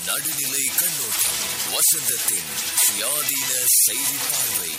நடுநிலை கண்ணோட்டம் வசந்தத்தின் சுயாதீன செய்தி பார்வை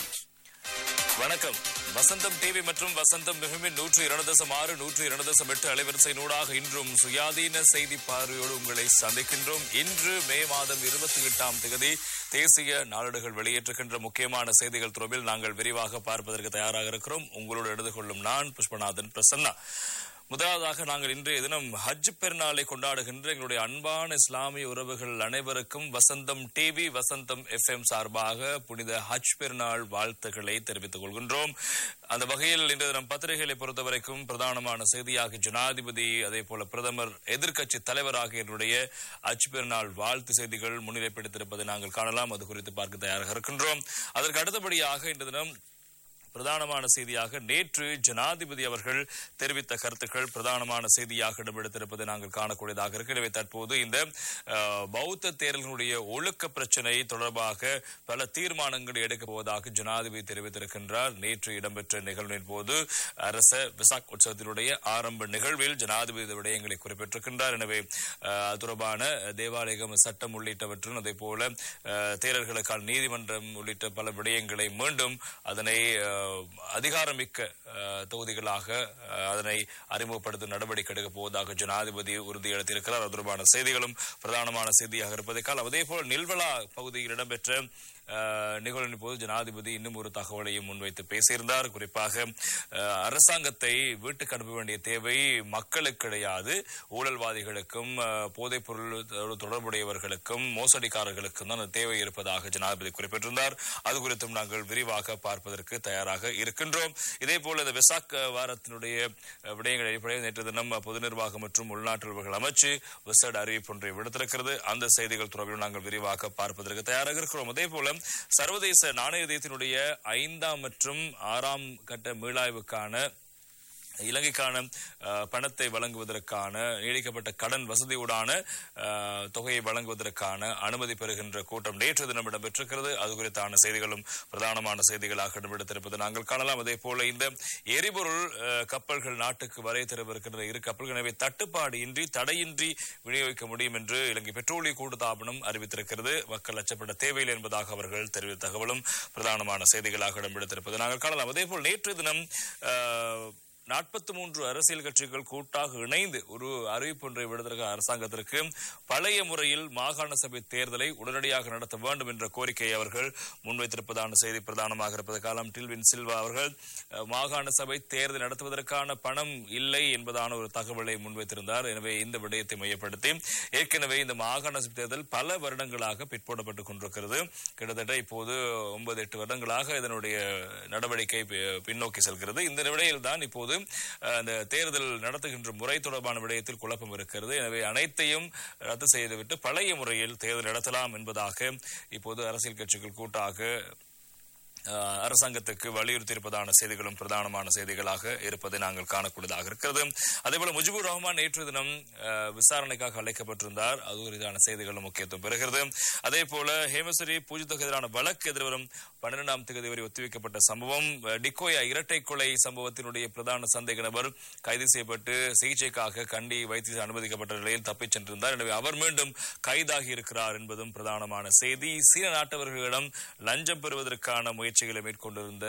வணக்கம் வசந்தம் டிவி மற்றும் வசந்தம் மிகுமின் நூற்று இரண்டு தசம் ஆறு நூற்று இரண்டு தசம் எட்டு அலைவரிசை நூடாக இன்றும் சுயாதீன செய்தி பார்வையோடு உங்களை சந்திக்கின்றோம் இன்று மே மாதம் இருபத்தி எட்டாம் தேதி தேசிய நாளிதழ்கள் வெளியேற்றுகின்ற முக்கியமான செய்திகள் தொடர்பில் நாங்கள் விரிவாக பார்ப்பதற்கு தயாராக இருக்கிறோம் உங்களோடு எடுத்து கொள்ளும் நான் புஷ்பநாதன் பிரசன்னா முதலாவதாக நாங்கள் இன்றைய தினம் ஹஜ் பெருநாளை கொண்டாடுகின்ற எங்களுடைய அன்பான இஸ்லாமிய உறவுகள் அனைவருக்கும் வசந்தம் டிவி வசந்தம் எஃப்எம் சார்பாக புனித ஹஜ் பெருநாள் வாழ்த்துக்களை தெரிவித்துக் கொள்கின்றோம் அந்த வகையில் இன்றைய தினம் பத்திரிகைகளை பொறுத்தவரைக்கும் பிரதானமான செய்தியாக ஜனாதிபதி அதே போல பிரதமர் எதிர்க்கட்சி தலைவர் ஆகியோருடைய ஹஜ் பெருநாள் வாழ்த்து செய்திகள் முன்னிலைப்படுத்தியிருப்பதை நாங்கள் காணலாம் அது குறித்து பார்க்க தயாராக இருக்கின்றோம் அதற்கு அடுத்தபடியாக இன்றைய தினம் பிரதானமான செய்தியாக நேற்று ஜனாதிபதி அவர்கள் தெரிவித்த கருத்துக்கள் பிரதானமான செய்தியாக இடம்பெடுத்திருப்பதை நாங்கள் காணக்கூடியதாக இருக்கு எனவே தற்போது இந்த அஹ், பௌத்த தேர்தல்களுடைய ஒழுக்க பிரச்சனை தொடர்பாக பல தீர்மானங்களை எடுக்கப் போவதாக ஜனாதிபதி தெரிவித்திருக்கின்றார் நேற்று இடம்பெற்ற நிகழ்வின் போது அரச விசாக் உற்சவத்தினுடைய ஆரம்ப நிகழ்வில் ஜனாதிபதி இந்த விடயங்களை குறிப்பிட்டிருக்கின்றார் எனவே அஹ், அது தொடர்பான தேவாலயம் சட்டம் உள்ளிட்டவற்றும் அதே போல அஹ், தேரர்களுக்கான நீதிமன்றம் உள்ளிட்ட பல விடயங்களை மீண்டும் அதனை அஹ், அதிகாரமிக்க அஹ், தொகுதிகளாக அஹ், அதனை அறிமுகப்படுத்தும் நடவடிக்கை எடுக்கப் போவதாக ஜனாதிபதி உறுதியளித்திருக்கிறார் அது தொடர்பான செய்திகளும் பிரதானமான செய்தியாக இருப்பதை காலம் அதே போல நில்வலா பகுதியில் இடம்பெற்ற அஹ், நிகழ்வின் போது ஜனாதிபதி இன்னும் ஒரு தகவலையும் முன்வைத்து பேசியிருந்தார் குறிப்பாக அஹ், அரசாங்கத்தை வீட்டுக்கு அனுப்ப வேண்டிய தேவை மக்களுக்கு கிடையாது ஊழல்வாதிகளுக்கும் அஹ், போதைப் பொருள் தொடர்புடையவர்களுக்கும் மோசடிக்காரர்களுக்கும் தான் அந்த தேவை இருப்பதாக ஜனாதிபதி குறிப்பிட்டிருந்தார் அது குறித்தும் நாங்கள் விரிவாக பார்ப்பதற்கு தயாராக இருக்கின்றோம் இதே போல இந்த வெசாக் வாரத்தினுடைய அஹ், விடயங்கள் அடிப்படையில் நேற்று தினம் பொது நிர்வாகம் மற்றும் உள்நாட்டு உறவுகள் அமைச்சு விசேட அறிவிப்பு ஒன்றை விடுத்திருக்கிறது அந்த செய்திகள் தொடர்பில் நாங்கள் விரிவாக பார்ப்பதற்கு தயாராக இருக்கிறோம் அதே போல சர்வதேச நாணய நிதியத்தினுடைய ஐந்தாம் மற்றும் ஆறாம் கட்ட மீளாய்வுக்கான இலங்கைக்கான அஹ், பணத்தை வழங்குவதற்கான நீடிக்கப்பட்ட கடன் வசதியுடான அஹ், தொகையை வழங்குவதற்கான அனுமதி பெறுகின்ற கூட்டம் நேற்று தினம் இடம்பெற்றிருக்கிறது அது குறித்தான செய்திகளும் பிரதானமான செய்திகளாக இடம்பெடுத்திருப்பதை நாங்கள் காணலாம் அதே போல இந்த எரிபொருள் அஹ், கப்பல்கள் நாட்டுக்கு வரை தரவிருக்கின்ற இரு கப்பல்கள் எனவே தட்டுப்பாடு இன்றி தடையின்றி விநியோகிக்க முடியும் என்று இலங்கை பெட்ரோலிய கூட்டுத்தாபனம் அறிவித்திருக்கிறது மக்கள் அச்சப்பட தேவையில்லை என்பதாக அவர்கள் தெரிவித்த தகவலும் பிரதானமான செய்திகளாக இடம்பெடுத்திருப்பதை நாங்கள் காணலாம் அதே போல் நேற்று தினம் அஹ், நாற்பத்தி மூன்று அரசியல் கட்சிகள் கூட்டாக இணைந்து ஒரு அறிவிப்பு ஒன்றை விடுத்திருக்க அரசாங்கத்திற்கு பழைய முறையில் மாகாண சபை தேர்தலை உடனடியாக நடத்த வேண்டும் என்ற கோரிக்கையை அவர்கள் முன்வைத்திருப்பதான செய்தி பிரதானமாக இருப்பது காலம் டில்வின் சில்வா அவர்கள் அஹ், மாகாண சபை தேர்தல் நடத்துவதற்கான பணம் இல்லை என்பதான ஒரு தகவலை முன்வைத்திருந்தார் எனவே இந்த விடயத்தை மையப்படுத்தி ஏற்கனவே இந்த மாகாண சபை தேர்தல் பல வருடங்களாக பிற்போடப்பட்டுக் கொண்டிருக்கிறது கிட்டத்தட்ட இப்போது ஒன்பது எட்டு வருடங்களாக இதனுடைய நடவடிக்கை பி- பின்னோக்கி செல்கிறது இந்த நிலையில் தான் இப்போது அஹ், அந்த தேர்தல் நடத்துகின்ற முறை தொடர்பான விடயத்தில் குழப்பம் இருக்கிறது எனவே அனைத்தையும் ரத்து செய்துவிட்டு பழைய முறையில் தேர்தல் நடத்தலாம் என்பதாக இப்போது அரசியல் கட்சிகள் கூட்டாக அஹ், அரசாங்கத்துக்கு வலியுறுத்தியிருப்பதான செய்திகளும் பிரதானமான செய்திகளாக இருப்பதை நாங்கள் காணக்கூடியதாக இருக்கிறது அதேபோல முஜிபுர் ரஹ்மான் நேற்று தினம் அஹ், விசாரணைக்காக அழைக்கப்பட்டிருந்தார் அது குறித்தான செய்திகளும் முக்கியத்துவம் பெறுகிறது அதே போல ஹேமஸ்வரி பூஜித்துக்கு எதிரான வழக்கு எதிர்வரும் பன்னிரெண்டாம் தேதி வரை ஒத்திவைக்கப்பட்ட சம்பவம் அஹ், டிக்கோயா இரட்டை கொலை சம்பவத்தினுடைய பிரதான சந்தேக நபர் கைது செய்யப்பட்டு சிகிச்சைக்காக கண்டி வைத்திய அனுமதிக்கப்பட்ட நிலையில் தப்பிச் சென்றிருந்தார் எனவே அவர் மீண்டும் கைதாகி இருக்கிறார் என்பதும் பிரதானமான செய்தி சீன நாட்டவர்களிடம் லஞ்சம் பெறுவதற்கான முயற்சிகளை மேற்கொண்டிருந்த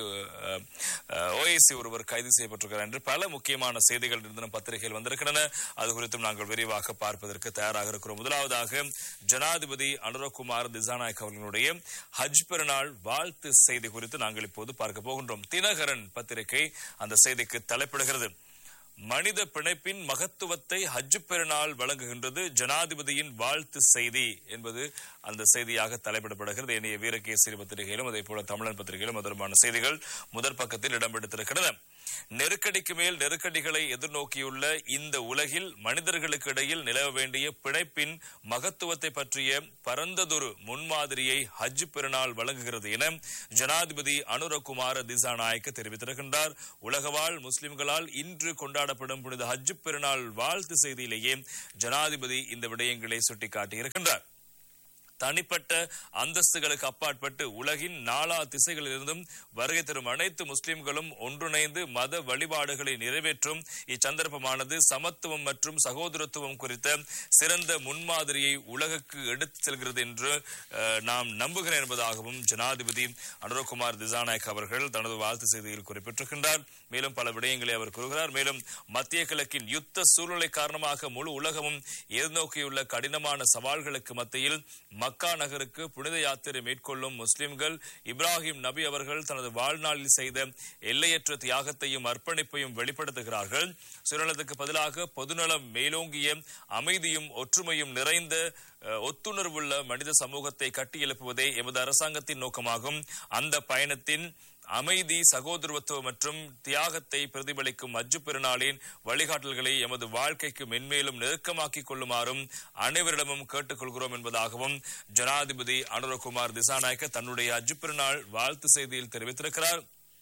ஓஏசி ஒருவர் கைது செய்யப்பட்டிருக்கிறார் என்று பல முக்கியமான செய்திகள் இருந்தன பத்திரிகையில் வந்திருக்கின்றன அது குறித்தும் நாங்கள் விரிவாக பார்ப்பதற்கு தயாராக இருக்கிறோம் முதலாவதாக ஜனாதிபதி அனுரகுமார் திசாநாயக் அவர்களுடைய ஹஜ் பெருநாள் வாழ்த்து செய்தி குறித்து நாங்கள் இப்போது பார்க்க போகின்றோம் தினகரன் பத்திரிகை அந்த செய்திக்கு தலைப்பிடுகிறது மனித பிணைப்பின் மகத்துவத்தை ஹஜ் பெருநாள் வழங்குகின்றது ஜனாதிபதியின் வாழ்த்து செய்தி என்பது அந்த செய்தியாக தலைப்பிடப்படுகிறது ஏனைய வீரகேசரி பத்திரிகையிலும் அதே போல தமிழன் பத்திரிகையிலும் அதற்கான செய்திகள் முதற் பக்கத்தில் இடம்பெடுத்திருக்கின்றன நெருக்கடிக்கு மேல் நெருக்கடிகளை எதிர்நோக்கியுள்ள இந்த உலகில் மனிதர்களுக்கு இடையில் நிலவ வேண்டிய பிணைப்பின் மகத்துவத்தை பற்றிய பரந்ததொரு முன்மாதிரியை ஹஜ் பெருநாள் வழங்குகிறது என ஜனாதிபதி அனுரகுமார திசாநாயக்க தெரிவித்திருக்கின்றார் உலகவாழ் முஸ்லிம்களால் இன்று கொண்டாடப்படும் புனித ஹஜ் பெருநாள் வாழ்த்து செய்தியிலேயே ஜனாதிபதி இந்த விடயங்களை சுட்டிக்காட்டியிருக்கின்றார் தனிப்பட்ட அந்தஸ்துகளுக்கு அப்பாற்பட்டு உலகின் நாலா திசைகளிலிருந்தும் வருகை தரும் அனைத்து முஸ்லிம்களும் ஒன்றிணைந்து மத வழிபாடுகளை நிறைவேற்றும் இச்சந்தர்ப்பமானது சமத்துவம் மற்றும் சகோதரத்துவம் குறித்த சிறந்த முன்மாதிரியை உலகுக்கு எடுத்துச் செல்கிறது என்று அஹ், நாம் நம்புகிறேன் என்பதாகவும் ஜனாதிபதி அனுரகுமார் திசாநாயக் அவர்கள் தனது வாழ்த்து செய்தியில் குறிப்பிட்டிருக்கின்றார் மேலும் பல விடயங்களை அவர் கூறுகிறார் மேலும் மத்திய கிழக்கின் யுத்த சூழ்நிலை காரணமாக முழு உலகமும் எதிர்நோக்கியுள்ள கடினமான சவால்களுக்கு மத்தியில் மக்கா நகருக்கு புனித யாத்திரை மேற்கொள்ளும் முஸ்லிம்கள் இப்ராஹிம் நபி அவர்கள் தனது வாழ்நாளில் செய்த எல்லையற்ற தியாகத்தையும் அர்ப்பணிப்பையும் வெளிப்படுத்துகிறார்கள் சுயநலத்துக்கு பதிலாக பொதுநலம் மேலோங்கிய அமைதியும் ஒற்றுமையும் நிறைந்த அஹ், ஒத்துணர்வுள்ள மனித சமூகத்தை கட்டியெழுப்புவதே எமது அரசாங்கத்தின் நோக்கமாகும் அந்த பயணத்தின் அமைதி சகோதரத்துவம் மற்றும் தியாகத்தை பிரதிபலிக்கும் அஜ்ஜு பெருநாளின் வழிகாட்டல்களை எமது வாழ்க்கைக்கு மென்மேலும் நெருக்கமாக்கிக் கொள்ளுமாறும் அனைவரிடமும் கேட்டுக்கொள்கிறோம் என்பதாகவும் ஜனாதிபதி அனுரகுமார் திசாநாயக்க தன்னுடைய அஜ்ஜு பெருநாள் வாழ்த்து செய்தியில் தெரிவித்திருக்கிறார்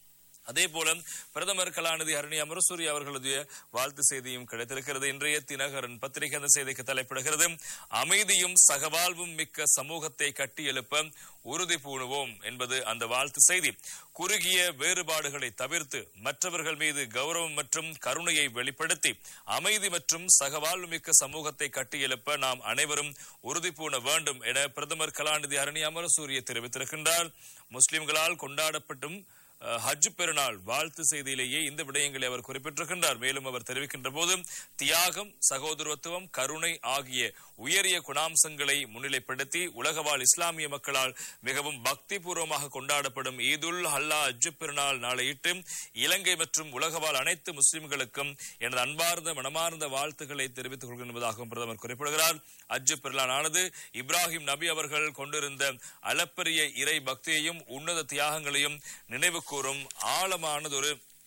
அதே போல பிரதமர் கலாநிதி ஹரணி அமரசூரி அவர்களது வாழ்த்து செய்தியும் கிடைத்திருக்கிறது இன்றைய தினகரன் பத்திரிகை அந்த செய்திக்கு தலைப்பிடுகிறது அமைதியும் சகவாழ்வும் மிக்க சமூகத்தை கட்டி எழுப்ப உறுதி பூணுவோம் என்பது அந்த வாழ்த்து செய்தி குறுகிய வேறுபாடுகளை தவிர்த்து மற்றவர்கள் மீது கௌரவம் மற்றும் கருணையை வெளிப்படுத்தி அமைதி மற்றும் சகவாழ்வு மிக்க சமூகத்தை கட்டியெழுப்ப நாம் அனைவரும் உறுதி பூண வேண்டும் என பிரதமர் கலாநிதி ஹரணி அமரசூரிய தெரிவித்திருக்கின்றார் முஸ்லிம்களால் கொண்டாடப்பட்டும் அஹ், ஹஜ் பெருநாள் வாழ்த்து செய்தியிலேயே இந்த விடயங்களை அவர் குறிப்பிட்டிருக்கின்றார் மேலும் அவர் தெரிவிக்கின்ற போது தியாகம் சகோதரத்துவம் கருணை ஆகிய உயரிய குணாம்சங்களை முன்னிலைப்படுத்தி உலகவாழ் இஸ்லாமிய மக்களால் மிகவும் பக்தி பூர்வமாக கொண்டாடப்படும் ஈதுல் ஹல்லா ஹஜ் பெருநாள் நாளையிட்டு இலங்கை மற்றும் உலகவாழ் அனைத்து முஸ்லிம்களுக்கும் எனது அன்பார்ந்த மனமார்ந்த வாழ்த்துக்களை தெரிவித்துக் கொள்கிறேன் என்பதாகவும் பிரதமர் குறிப்பிடுகிறார் ஹஜ் பெருநாளானது இப்ராஹிம் நபி அவர்கள் கொண்டிருந்த அளப்பரிய இறை பக்தியையும் உன்னத தியாகங்களையும் நினைவு கூறும் ஆழமானதொரு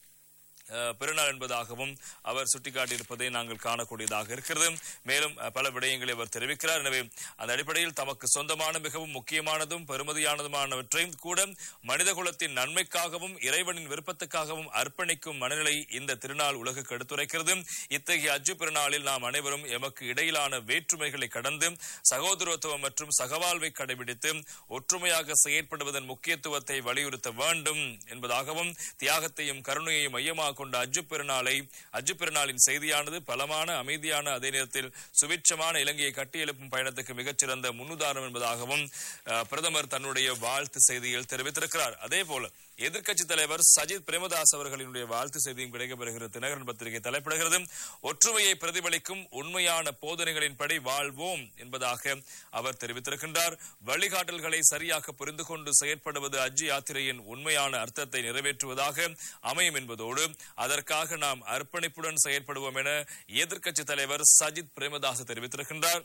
அஹ், பெருநாள் என்பதாகவும் அவர் சுட்டிக்காட்டியிருப்பதை நாங்கள் காணக்கூடியதாக இருக்கிறது மேலும் அஹ், பல விடயங்களை அவர் தெரிவிக்கிறார் எனவே அந்த அடிப்படையில் தமக்கு சொந்தமான மிகவும் முக்கியமானதும் பெருமதியானதுமானவற்றை கூட மனித குலத்தின் நன்மைக்காகவும் இறைவனின் விருப்பத்துக்காகவும் அர்ப்பணிக்கும் மனநிலை இந்த திருநாள் உலகுக்கு எடுத்துரைக்கிறது இத்தகைய அஜு பெருநாளில் நாம் அனைவரும் எமக்கு இடையிலான வேற்றுமைகளை கடந்து சகோதரத்துவம் மற்றும் சகவாழ்வை கடைபிடித்து ஒற்றுமையாக செயற்படுவதன் முக்கியத்துவத்தை வலியுறுத்த வேண்டும் என்பதாகவும் தியாகத்தையும் கருணையையும் மையமாக கொண்ட அஜு பெருநாளை அஜு பெருநாளின் செய்தியானது பலமான அமைதியான அதே நேரத்தில் சுபிட்சமான இலங்கையை கட்டியெழுப்பும் பயணத்துக்கு மிகச்சிறந்த முன்னுதாரணம் என்பதாகவும் அஹ், பிரதமர் தன்னுடைய வாழ்த்து செய்தியில் தெரிவித்திருக்கிறார் அதே போல எதிர்க்கட்சித் தலைவர் சஜித் பிரேமதாஸ் அவர்களினுடைய வாழ்த்து செய்தியும் கிடைக்கப்பெறுகிறது தினகரன் பத்திரிகை தலைப்பிடுகிறது ஒற்றுமையை பிரதிபலிக்கும் உண்மையான போதனைகளின்படி வாழ்வோம் என்பதாக அவர் தெரிவித்திருக்கின்றார் வழிகாட்டல்களை சரியாக புரிந்து கொண்டு செயற்படுவது அஜி யாத்திரையின் உண்மையான அர்த்தத்தை நிறைவேற்றுவதாக அமையும் என்பதோடு அதற்காக நாம் அர்ப்பணிப்புடன் செயற்படுவோம் என எதிர்க்கட்சித் தலைவர் சஜித் பிரேமதாஸ் தெரிவித்திருக்கின்றார்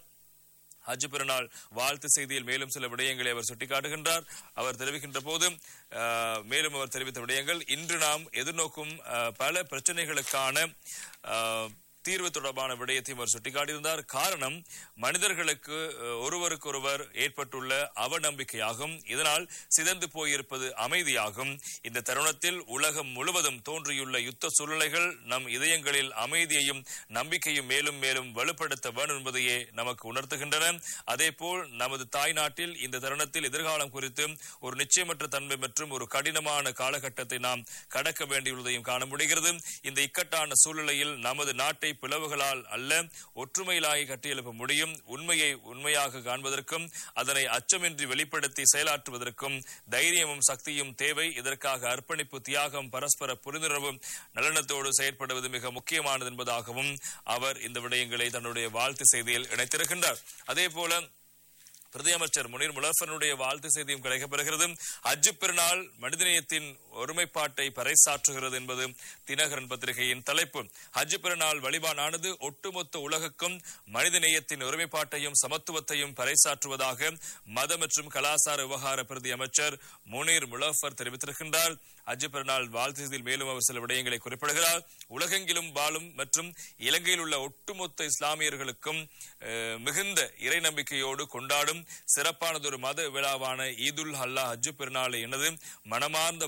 ஹஜ் பெருநாள் வாழ்த்து செய்தியில் மேலும் சில விடயங்களை அவர் சுட்டிக்காட்டுகின்றார் அவர் தெரிவிக்கின்ற போது அஹ், மேலும் அவர் தெரிவித்த விடயங்கள் இன்று நாம் எதிர்நோக்கும் அஹ், பல பிரச்சனைகளுக்கான அஹ், தீர்வு தொடர்பான விடயத்தையும் அவர் சுட்டிக்காட்டியிருந்தார் காரணம் மனிதர்களுக்கு அஹ், ஒருவருக்கொருவர் ஏற்பட்டுள்ள அவநம்பிக்கையாகும் இதனால் சிதைந்து போயிருப்பது அமைதியாகும் இந்த தருணத்தில் உலகம் முழுவதும் தோன்றியுள்ள யுத்த சூழ்நிலைகள் நம் இதயங்களில் அமைதியையும் நம்பிக்கையும் மேலும் மேலும் வலுப்படுத்த வேண்டும் என்பதையே நமக்கு உணர்த்துகின்றன அதேபோல் நமது தாய்நாட்டில் இந்த தருணத்தில் எதிர்காலம் குறித்து ஒரு நிச்சயமற்ற தன்மை மற்றும் ஒரு கடினமான காலகட்டத்தை நாம் கடக்க வேண்டியுள்ளதையும் காண முடிகிறது இந்த இக்கட்டான சூழ்நிலையில் நமது நாட்டை பிளவுகளால் அல்ல ஒற்றுமையிலாகி கட்டியெழுப்ப முடியும் உண்மையை உண்மையாக காண்பதற்கும் அதனை அச்சமின்றி வெளிப்படுத்தி செயலாற்றுவதற்கும் தைரியமும் சக்தியும் தேவை இதற்காக அர்ப்பணிப்பு தியாகம் பரஸ்பர புரிந்துணர்வு நலனத்தோடு செயற்படுவது மிக முக்கியமானது என்பதாகவும் அவர் இந்த விடயங்களை தன்னுடைய வாழ்த்து செய்தியில் இணைத்திருக்கின்றார் அதே போல பிரதி அமைச்சர் முனீர் முலஃபனுடைய வாழ்த்து செய்தியும் கிடைக்கப்பெறுகிறது அஜு பெருநாள் மனிதநேயத்தின் ஒருமைப்பாட்டை பறைசாற்றுகிறது என்பது தினகரன் பத்திரிகையின் தலைப்பு ஹஜ் பெருநாள் வழிபாடானது ஒட்டுமொத்த உலகுக்கும் மனிதநேயத்தின் ஒருமைப்பாட்டையும் சமத்துவத்தையும் பறைசாற்றுவதாக மத மற்றும் கலாசார விவகார பிரதி அமைச்சர் முனீர் முலஃபர் தெரிவித்திருக்கின்றார் ஹஜ் பெருநாள் வாழ்த்து செய்தியில் மேலும் அவர் சில விடயங்களை குறிப்பிடுகிறார் உலகெங்கிலும் வாழும் மற்றும் இலங்கையில் உள்ள ஒட்டுமொத்த இஸ்லாமியர்களுக்கும் அஹ், மிகுந்த இறை நம்பிக்கையோடு கொண்டாடும் சிறப்பானதொரு மத விழாவான ஈதுல் ஹல்லா ஹஜ் பெருநாளை எனது மனமார்ந்த வாழ்த்துக்களை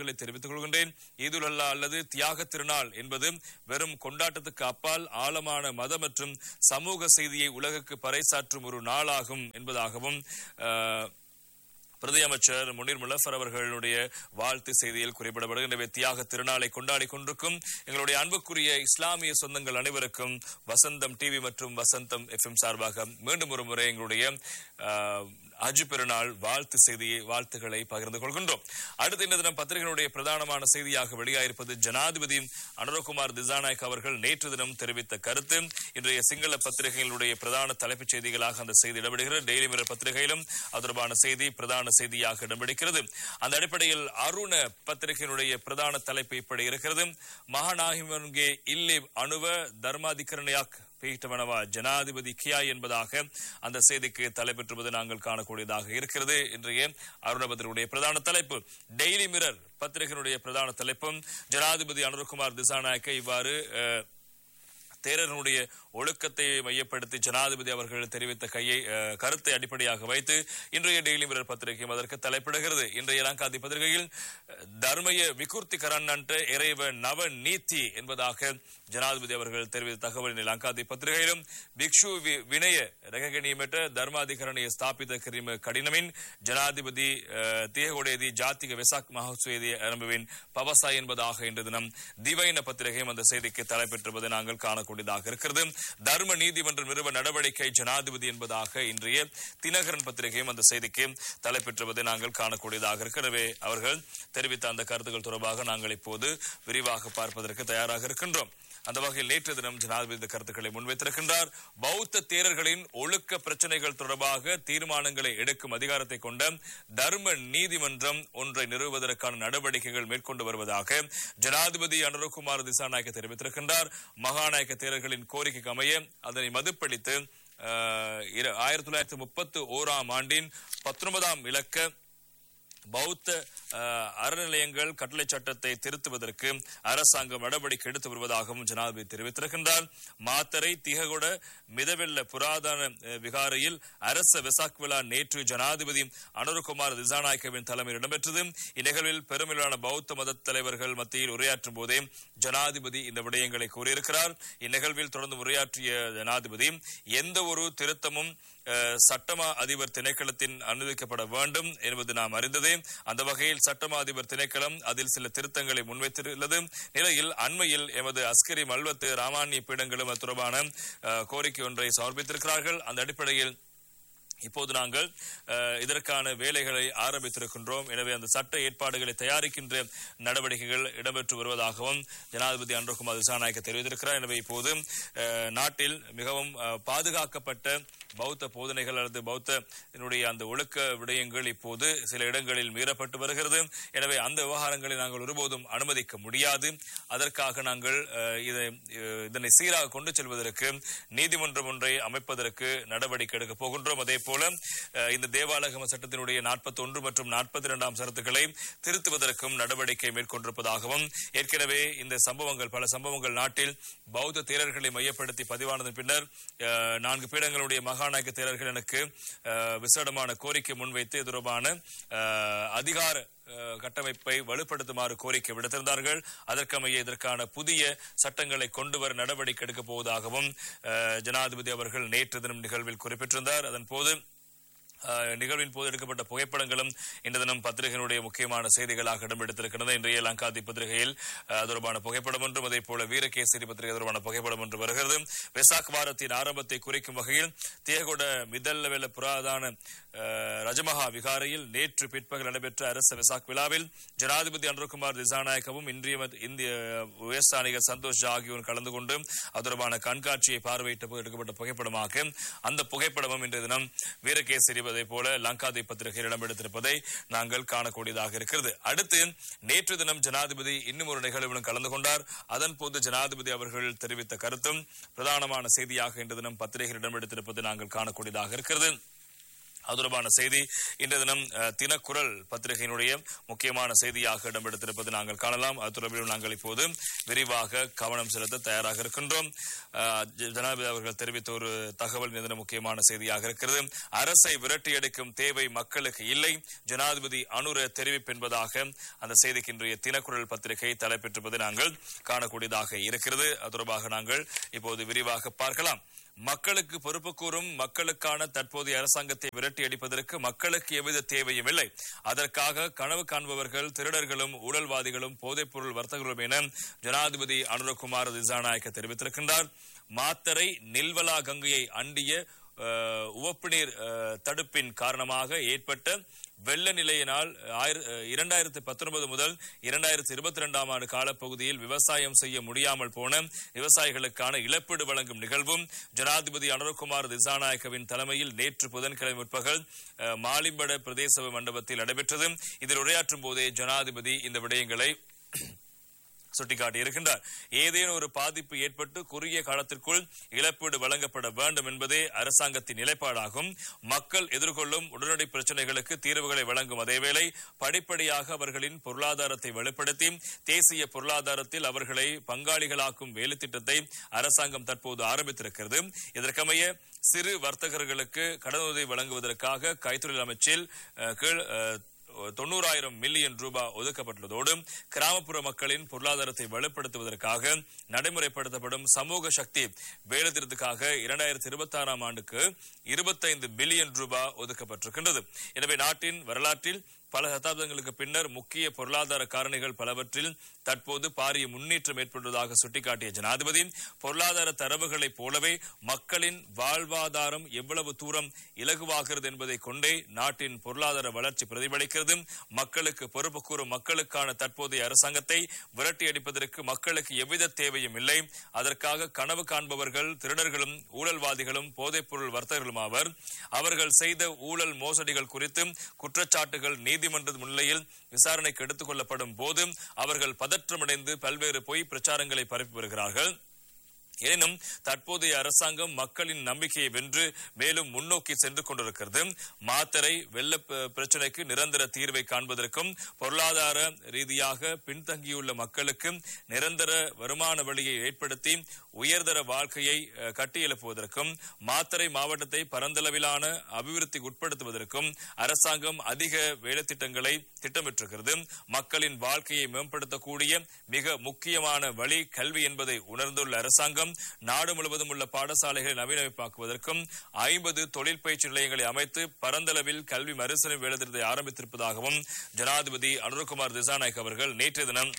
வாழ்த்துக்களை தெரிவித்துக் கொள்கின்றேன் ஈதுல் அல்லா அல்லது தியாக திருநாள் என்பது வெறும் கொண்டாட்டத்துக்கு அப்பால் ஆழமான மத மற்றும் சமூக செய்தியை உலகுக்கு பறைசாற்றும் ஒரு நாளாகும் என்பதாகவும் அஹ், பிரதி அமைச்சர் முனீர் முலஃபர் அவர்களுடைய வாழ்த்து செய்தியில் குறிப்பிடப்படுகின்ற தியாக திருநாளை கொண்டாடி கொண்டிருக்கும் எங்களுடைய அன்புக்குரிய இஸ்லாமிய சொந்தங்கள் அனைவருக்கும் வசந்தம் டிவி மற்றும் வசந்தம் எஃப்எம் சார்பாக மீண்டும் ஒரு முறை எங்களுடைய ஆஹ், ஹஜ் பெருநாள் வாழ்த்து செய்தியை வாழ்த்துக்களை பகிர்ந்து கொள்கின்றோம் அடுத்த இந்த தினம் பத்திரிகைகளுடைய பிரதானமான செய்தியாக வெளியாயிருப்பது ஜனாதிபதி அனுரகுமார் திசாநாயக் அவர்கள் நேற்று தினம் தெரிவித்த கருத்து இன்றைய சிங்கள பத்திரிகைகளுடைய பிரதான தலைப்புச் செய்திகளாக அந்த செய்தி இடம்பெறுகிறது டெய்லி மிரர் பத்திரிகையிலும் அது தொடர்பான செய்தி பிரதான செய்தியாக இடம்பெடுக்கிறது அந்த அடிப்படையில் அருண பத்திரிகையினுடைய பிரதான தலைப்பு இப்படி இருக்கிறது மகாநாகிமன்கே இல்லே அணுவ தர்மாதிகரணையாக் பீட்டவனவா ஜனாதிபதி கியா என்பதாக அந்த செய்திக்கு தலைப்பெற்றுவது நாங்கள் காணக்கூடியதாக இருக்கிறது இன்றைய அருணபத்திரிகையுடைய பிரதான தலைப்பு டெய்லி மிரர் பத்திரிகையினுடைய பிரதான தலைப்பும் ஜனாதிபதி அனுர்குமார் திசாநாயக்க இவ்வாறு அஹ், தேரனுடைய ஒழுக்கத்தை மையப்படுத்தி ஜனாதிபதி அவர்கள் தெரிவித்த கையை அஹ், கருத்தை அடிப்படையாக வைத்து இன்றைய டெய்லி மிரர் பத்திரிகையும் அதற்கு தலைப்பிடுகிறது இன்றைய இலங்காதி பத்திரிகையில் அஹ், தர்மய விகுர்த்தி கரண்ணன்ட்டு இறைவ நவ நீதி என்பதாக ஜனாதிபதி அவர்கள் தெரிவித்த தகவல் லங்காதி பத்திரிகையிலும் பிக்ஷு வி- வினய ரககணியமற்ற தர்மாதிகரணைய ஸ்தாபித கிரிம கடினமின் ஜனாதிபதி அஹ், தியகொடேதி ஜாத்திக வெசாக் மகோத்சவேதி அரம்புவின் பவசா என்பதாக இன்று தினம் திவைன பத்திரிகையும் அந்த செய்திக்கு தலைப்பெற்றுவது நாங்கள் காணக்கூடியதாக இருக்கிறது தர்ம நீதிமன்றம் நிறுவ நடவடிக்கை ஜனாதிபதி என்பதாக இன்றைய தினகரன் பத்திரிகையும் அந்த செய்திக்கு தலைப்பெற்றுவதை நாங்கள் காணக்கூடியதாக இருக்கிறது அவர்கள் தெரிவித்த அந்த கருத்துக்கள் தொடர்பாக நாங்கள் இப்போது விரிவாக பார்ப்பதற்கு தயாராக இருக்கின்றோம் அந்த வகையில் நேற்று தினம் ஜனாதிபதி இந்த கருத்துக்களை முன்வைத்திருக்கின்றார் பௌத்த தேரர்களின் ஒழுக்க பிரச்சனைகள் தொடர்பாக தீர்மானங்களை எடுக்கும் அதிகாரத்தை கொண்ட தர்ம நீதிமன்றம் ஒன்றை நிறுவுவதற்கான நடவடிக்கைகள் மேற்கொண்டு வருவதாக ஜனாதிபதி அனுரகுமார் திசாநாயக்க தெரிவித்திருக்கின்றார் மகாநாயக்க தேரர்களின் கோரிக்கைக்கு அமைய அதனை மதுப்பளித்து அஹ், இர- ஆயிரத்தி தொள்ளாயிரத்தி முப்பத்து ஓராம் ஆண்டின் பத்தொன்பதாம் இலக்க பௌத்த அஹ், அறநிலையங்கள் கட்டளை சட்டத்தை திருத்துவதற்கு அரசாங்கம் நடவடிக்கை எடுத்து வருவதாகவும் ஜனாதிபதி தெரிவித்திருக்கின்றார் மாத்தரை திககுட மிதவெல்ல புராதன அஹ், விகாரையில் அரச வெசாக் விழா நேற்று ஜனாதிபதி அனுரகுமார் திசாநாயக்கவின் தலைமையில் இடம்பெற்றது இந்நிகழ்வில் பெருமிலான பௌத்த மத தலைவர்கள் மத்தியில் உரையாற்றும் போதே ஜனாதிபதி இந்த விடயங்களை கூறியிருக்கிறார் இந்நிகழ்வில் தொடர்ந்து உரையாற்றிய ஜனாதிபதி எந்த ஒரு திருத்தமும் அஹ், சட்டமா அதிபர் திணைக்களத்தின் அனுமதிக்கப்பட வேண்டும் என்பது நாம் அறிந்ததே அந்த வகையில் சட்டமா அதிபர் திணைக்களம் அதில் சில திருத்தங்களை முன்வைத்துள்ளது நிலையில் அண்மையில் எமது அஸ்கரி மல்வத்து ராமானிய பீடங்களும் அது தொடர்பான அஹ், கோரிக்கை ஒன்றை சமர்ப்பித்திருக்கிறார்கள் அந்த அடிப்படையில் இப்போது நாங்கள் அஹ், இதற்கான வேலைகளை ஆரம்பித்திருக்கின்றோம் எனவே அந்த சட்ட ஏற்பாடுகளை தயாரிக்கின்ற நடவடிக்கைகள் இடம்பெற்று வருவதாகவும் ஜனாதிபதி அன்றகுமார் திசாநாயக்க தெரிவித்திருக்கிறார் எனவே இப்போது அஹ், நாட்டில் மிகவும் அஹ், பாதுகாக்கப்பட்ட பௌத்த போதனைகள் அல்லது பௌத்தனுடைய அந்த ஒழுக்க விடயங்கள் இப்போது சில இடங்களில் மீறப்பட்டு வருகிறது எனவே அந்த விவகாரங்களை நாங்கள் ஒருபோதும் அனுமதிக்க முடியாது அதற்காக நாங்கள் அஹ், இதை அஹ், இதனை சீராக கொண்டு செல்வதற்கு நீதிமன்றம் ஒன்றை அமைப்பதற்கு நடவடிக்கை எடுக்கப் போகின்றோம் அதே போல அஹ், இந்த தேவாலகம சட்டத்தினுடைய நாற்பத்தி ஒன்று மற்றும் நாற்பத்தி இரண்டாம் சரத்துக்களை திருத்துவதற்கும் நடவடிக்கை மேற்கொண்டிருப்பதாகவும் ஏற்கனவே இந்த சம்பவங்கள் பல சம்பவங்கள் நாட்டில் பௌத்த தேரர்களை மையப்படுத்தி பதிவானதன் பின்னர் அஹ், நான்கு பீடங்களுடைய மகாநாயக்க தேரர்கள் எனக்கு அஹ், விசேடமான கோரிக்கை முன்வைத்து இது தொடர்பான அஹ், அதிகார அஹ், கட்டமைப்பை வலுப்படுத்துமாறு கோரிக்கை விடுத்திருந்தார்கள் அதற்கமைய இதற்கான புதிய சட்டங்களை கொண்டு வர நடவடிக்கை எடுக்கப் போவதாகவும் அஹ், ஜனாதிபதி அவர்கள் நேற்று தினம் நிகழ்வில் குறிப்பிட்டிருந்தார் அதன் போது அஹ், நிகழ்வின் போது எடுக்கப்பட்ட புகைப்படங்களும் இந்த தினம் பத்திரிகையினுடைய முக்கியமான செய்திகளாக இடம்பெடுத்திருக்கிறது இன்றைய லங்காதி பத்திரிகையில் அஹ், அது தொடர்பான புகைப்படம் ஒன்றும் அதே போல வீரகேசரி பத்திரிகை தொடர்பான புகைப்படம் ஒன்று வருகிறது வெசாக் வாரத்தின் ஆரம்பத்தை குறிக்கும் வகையில் தியகுட மிதல்லவெல புராதான அஹ், ரஜமஹா விகாரையில் நேற்று பிற்பகல் நடைபெற்ற அரச வெசாக் விழாவில் ஜனாதிபதி அன்ருகுமார் திசாநாயக்கவும் இந்திய மத்- இந்திய உயர்ஸ்தானிகர் சந்தோஷ் ஜா ஆகியோர் கலந்து கொண்டு அது தொடர்பான கண்காட்சியை பார்வையிட்ட போது எடுக்கப்பட்ட புகைப்படமாக அந்த புகைப்படமும் இன்றைய தினம் வீரகேசரி அதே போல லங்காதி பத்திரிகையில் இடம்பெடுத்திருப்பதை நாங்கள் காணக்கூடியதாக இருக்கிறது அடுத்து நேற்று தினம் ஜனாதிபதி இன்னும் ஒரு நிகழ்விலும் கலந்து கொண்டார் அதன் போது ஜனாதிபதி அவர்கள் தெரிவித்த கருத்தும் பிரதானமான செய்தியாக இன்று தினம் பத்திரிகையில் இடம்பெடுத்திருப்பது நாங்கள் காணக்கூடியதாக இருக்கிறது அது தொடர்பான செய்தி இன்றைய தினம் அஹ், தினக்குரல் பத்திரிகையினுடைய முக்கியமான செய்தியாக இடம்பெடுத்திருப்பது நாங்கள் காணலாம் அது தொடர்பிலும் நாங்கள் இப்போது விரிவாக கவனம் செலுத்த தயாராக இருக்கின்றோம் அஹ், ஜ- ஜனாதிபதி அவர்கள் தெரிவித்த ஒரு தகவல் இன்றைய தினம் முக்கியமான செய்தியாக இருக்கிறது அரசை விரட்டியடிக்கும் தேவை மக்களுக்கு இல்லை ஜனாதிபதி அனுர தெரிவிப்பு என்பதாக அந்த செய்திக்கு இன்றைய தினக்குரல் பத்திரிகை தலைப்பெற்றிருப்பதை நாங்கள் காணக்கூடியதாக இருக்கிறது அது தொடர்பாக நாங்கள் இப்போது விரிவாக பார்க்கலாம் மக்களுக்கு பொறுப்பு கூறும் மக்களுக்கான தற்போதைய அரசாங்கத்தை விரட்டி அடிப்பதற்கு மக்களுக்கு எவ்வித தேவையும் இல்லை அதற்காக கனவு காண்பவர்கள் திருடர்களும் ஊழல்வாதிகளும் போதைப்பொருள் வர்த்தகர்களும் என ஜனாதிபதி அனுரகுமார் திசாநாயக்க தெரிவித்திருக்கின்றார் மாத்தரை நில்வலா கங்கையை அண்டிய அஹ், உவப்பு நீர் அஹ், தடுப்பின் காரணமாக ஏற்பட்ட வெள்ள நிலையினால் ஆயிர- அஹ், இரண்டாயிரத்து பத்தொன்பது முதல் இரண்டாயிரத்து இருபத்தி இரண்டாம் ஆண்டு காலப்பகுதியில் விவசாயம் செய்ய முடியாமல் போன விவசாயிகளுக்கான இழப்பீடு வழங்கும் நிகழ்வும் ஜனாதிபதி அனுரகுமார் திசாநாயக்கவின் தலைமையில் நேற்று புதன்கிழமை முற்பகல் அஹ், மாலிம்பட பிரதேச மண்டபத்தில் நடைபெற்றது இதில் உரையாற்றும் போதே ஜனாதிபதி இந்த விடயங்களை சுட்டிக்காட்டியிருக்கின்றார் ஏதேனும் ஒரு பாதிப்பு ஏற்பட்டு குறுகிய காலத்திற்குள் இழப்பீடு வழங்கப்பட வேண்டும் என்பதே அரசாங்கத்தின் நிலைப்பாடாகும் மக்கள் எதிர்கொள்ளும் உடனடி பிரச்சனைகளுக்கு தீர்வுகளை வழங்கும் அதேவேளை படிப்படியாக அவர்களின் பொருளாதாரத்தை வலுப்படுத்தி தேசிய பொருளாதாரத்தில் அவர்களை பங்காளிகளாக்கும் வேலை திட்டத்தை அரசாங்கம் தற்போது ஆரம்பித்திருக்கிறது இதற்கமைய சிறு வர்த்தகர்களுக்கு கடனுதவி வழங்குவதற்காக கைத்தொழில் அமைச்சில் அஹ், கீழ் அஹ், தொண்ணூறாயிரம் மில்லியன் ரூபாய் ஒதுக்கப்பட்டுள்ளதோடு கிராமப்புற மக்களின் பொருளாதாரத்தை வலுப்படுத்துவதற்காக நடைமுறைப்படுத்தப்படும் சமூக சக்தி வேலைத்திட்டத்துக்காக இரண்டாயிரத்தி இருபத்தி ஆறாம் ஆண்டுக்கு இருபத்தைந்து பில்லியன் ரூபாய் ஒதுக்கப்பட்டிருக்கின்றது எனவே நாட்டின் வரலாற்றில் பல சதாப்தங்களுக்கு பின்னர் முக்கிய பொருளாதார காரணிகள் பலவற்றில் தற்போது பாரிய முன்னேற்றம் ஏற்பட்டுள்ளதாக சுட்டிக்காட்டிய ஜனாதிபதி பொருளாதார தரவுகளைப் போலவே மக்களின் வாழ்வாதாரம் எவ்வளவு தூரம் இலகுவாகிறது என்பதை கொண்டே நாட்டின் பொருளாதார வளர்ச்சி பிரதிபலிக்கிறது மக்களுக்கு பொறுப்பு கூறும் மக்களுக்கான தற்போதைய அரசாங்கத்தை விரட்டியடிப்பதற்கு மக்களுக்கு எவ்வித தேவையும் இல்லை அதற்காக கனவு காண்பவர்கள் திருடர்களும் ஊழல்வாதிகளும் போதைப்பொருள் வர்த்தகர்களும் ஆவர் அவர்கள் செய்த ஊழல் மோசடிகள் குறித்து குற்றச்சாட்டுகள் நீதிமன்ற முன்னிலையில் விசாரணைக்கு எடுத்துக் கொள்ளப்படும் போது அவர்கள் பதற்றமடைந்து பல்வேறு பொய் பிரச்சாரங்களை பரப்பி வருகிறார்கள் எனினும் தற்போதைய அரசாங்கம் மக்களின் நம்பிக்கையை வென்று மேலும் முன்னோக்கி சென்று கொண்டிருக்கிறது மாத்தரை வெள்ள ப- பிரச்சினைக்கு நிரந்தர தீர்வை காண்பதற்கும் பொருளாதார ரீதியாக பின்தங்கியுள்ள மக்களுக்கு நிரந்தர வருமான வழியை ஏற்படுத்தி உயர்தர வாழ்க்கையை அஹ், கட்டியெழுப்புவதற்கும் மாத்தரை மாவட்டத்தை பரந்தளவிலான அபிவிருத்திக்கு உட்படுத்துவதற்கும் அரசாங்கம் அதிக வேலைத்திட்டங்களை திட்டமிட்டிருக்கிறது மக்களின் வாழ்க்கையை மேம்படுத்தக்கூடிய மிக முக்கியமான வழி கல்வி என்பதை உணர்ந்துள்ள அரசாங்கம் நாடு முழுவதும் உள்ள பாடசாலைகளை நவீனமைப்பாக்குவதற்கும் ஐம்பது தொழில் பயிற்சி நிலையங்களை அமைத்து பரந்தளவில் கல்வி மறுசீலனை வேலைத்திட்டத்தை ஆரம்பித்திருப்பதாகவும் ஜனாதிபதி அனுரகுமார் திசாநாயக் அவர்கள் நேற்றைய தினம்